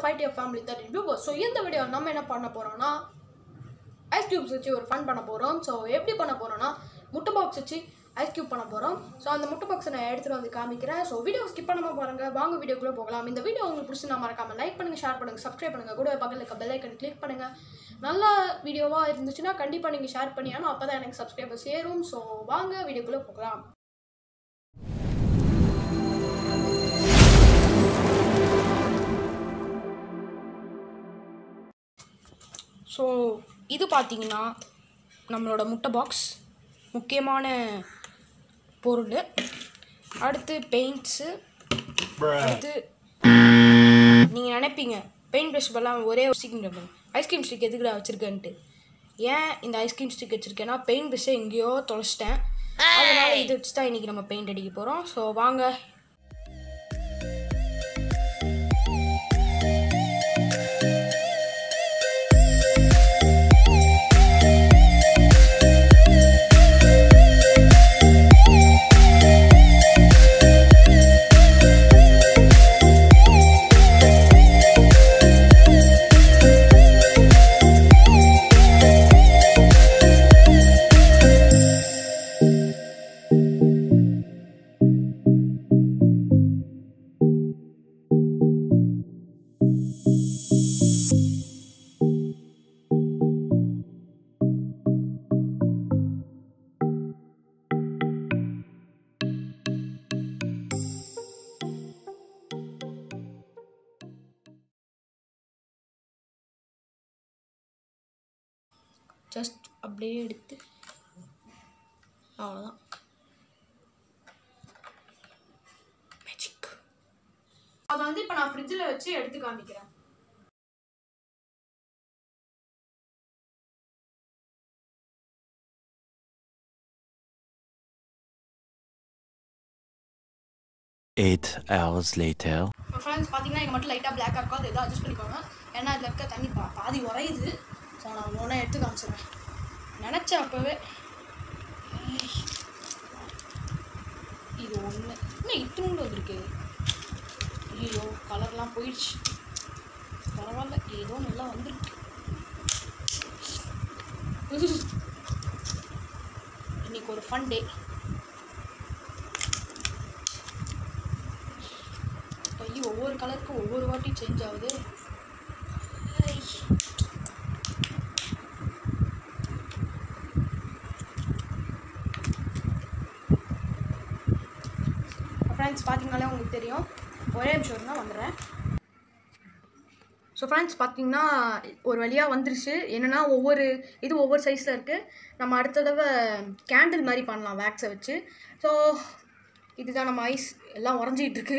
Five dear family thirty viewers so இந்த video நம்ம என்ன பண்ண போகிறோம்னா ஐஸ் க்யூப்ஸ் வச்சு ஒரு ஃபன் பண்ண போகிறோம் ஸோ எப்படி பண்ண போகிறோம்னா முட்டை பாக்ஸ் வச்சு ஐஸ் க்யூப் பண்ண போகிறோம் ஸோ அந்த முட்டை பாக்ஸை நான் எடுத்துகிட்டு வந்து காமிக்கிறேன் ஸோ வீடியோ ஸ்கிப் பண்ணாம பாருங்க வாங்க வீடியோக்குள்ளே போகலாம் இந்த வீடியோ உங்களுக்கு பிடிச்சி நான் மறக்காம லைக் பண்ணுங்கள் ஷேர் பண்ணுங்கள் சப்ஸ்கிரைப் பண்ணுங்கள் கூட பக்கத்தில் இருக்க பெல் ஐக்கன் கிளிக் பண்ணுங்கள் நல்ல வீடியோவாக இருந்துச்சுன்னா கண்டிப்பாக நீங்கள் ஷேர் பண்ணி ஆனால் அப்போ தான் எனக்கு சப்ஸ்கிரைபர் சேரும் ஸோ வாங்க வீடியோக்குள்ளே போகலாம் ஸோ இது பார்த்தீங்கன்னா நம்மளோட முட்டை பாக்ஸ் முக்கியமான பொருள் அடுத்து பெயிண்ட்ஸு அடுத்து நீங்கள் நினைப்பீங்க பெயிண்ட் ப்ரஷ் எல்லாம் ஒரே ஒரு ஸ்டிக் ஐஸ்கிரீம் ஸ்டிக் எதுக்குடா வச்சுருக்கேன்ட்டு ஏன் இந்த ஐஸ்கிரீம் ஸ்டிக் வச்சுருக்கேன்னா பெயிண்ட் ப்ரஷ்ஷை எங்கேயோ தொலைச்சிட்டேன் அதனால இது வச்சு தான் இன்றைக்கி நம்ம பெயிண்ட் அடிக்க போகிறோம் ஸோ வாங்க ஜஸ்ட் அப்படியே எடுத்து அவ்வளோதான் மேஜிக் அதை வந்து இப்போ நான் ஃப்ரிட்ஜில் வச்சு எடுத்து காமிக்கிறேன் Eight hours later. ஃப்ரெண்ட்ஸ் பார்த்தீங்கன்னா இங்கே மட்டும் லைட்டாக பிளாக்காக இருக்கும் அதை எதாவது அட்ஜஸ்ட் பண்ணிக்கோங்க ஏன்னா இதில் இருக்க தண்ணி பா பாதி உறையுது ஸோ நான் ஒன்றா எடுத்து காமிச்சிடுறேன் நினச்சேன் அப்போவே இது ஒன்று இன்னும் இத்தினூண்டு வந்திருக்கு ஐயோ கலர்லாம் போயிடுச்சு பரவாயில்ல ஏதோ நல்லா வந்திருக்கு இன்னைக்கு ஒரு ஃபன் டே கை ஒவ்வொரு கலருக்கும் ஒவ்வொரு வாட்டி சேஞ்ச் ஆகுது ஐ. ஃப்ரெண்ட்ஸ் பார்த்தீங்கனாலே உங்களுக்கு தெரியும் ஒரே நிமிஷம் தான் வந்துடுறேன் ஸோ ஃப்ரெண்ட்ஸ் பார்த்தீங்கன்னா ஒரு வழியாக வந்துருச்சு என்னென்னா ஒவ்வொரு இது ஒவ்வொரு சைஸில் இருக்குது நம்ம அடுத்த தடவை கேண்டில் மாதிரி பண்ணலாம் வேக்ஸை வச்சு ஸோ இதுதான் நம்ம ஐஸ் எல்லாம் உறைஞ்சிக்கிட்டு இருக்கு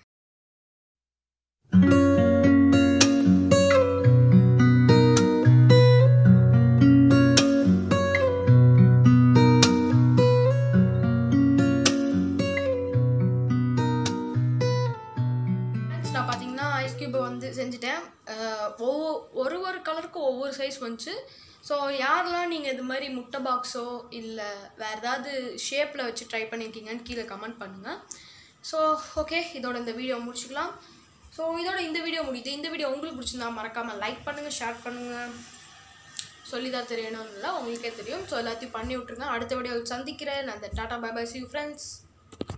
Friends, நான் பார்த்தீங்கன்னா ஐஸ் கியூபை வந்து செஞ்சுட்டேன் அஹ் ஒவ்வொரு ஒரு ஒரு கலருக்கும் ஒவ்வொரு சைஸ் வந்துச்சு ஸோ யாரெல்லாம் நீங்கள் இது மாதிரி முட்டை பாக்ஸோ இல்லை வேறு ஏதாவது ஷேப்பில் வச்சு ட்ரை பண்ணியிருக்கீங்கன்னு கீழே கமெண்ட் பண்ணுங்கள் ஸோ ஓகே இதோட இந்த வீடியோ முடிச்சுக்கலாம் ஸோ இதோட இந்த வீடியோ முடியுது இந்த வீடியோ உங்களுக்கு பிடிச்சிருந்தா மறக்காமல் லைக் பண்ணுங்கள் ஷேர் பண்ணுங்கள் சொல்லி தான் தெரியணும்னு இல்லை உங்களுக்கே தெரியும் ஸோ எல்லாத்தையும் பண்ணி விட்ருங்க அடுத்த வீடியோவில் சந்திக்கிறேன் அந்த tata bye bye see friends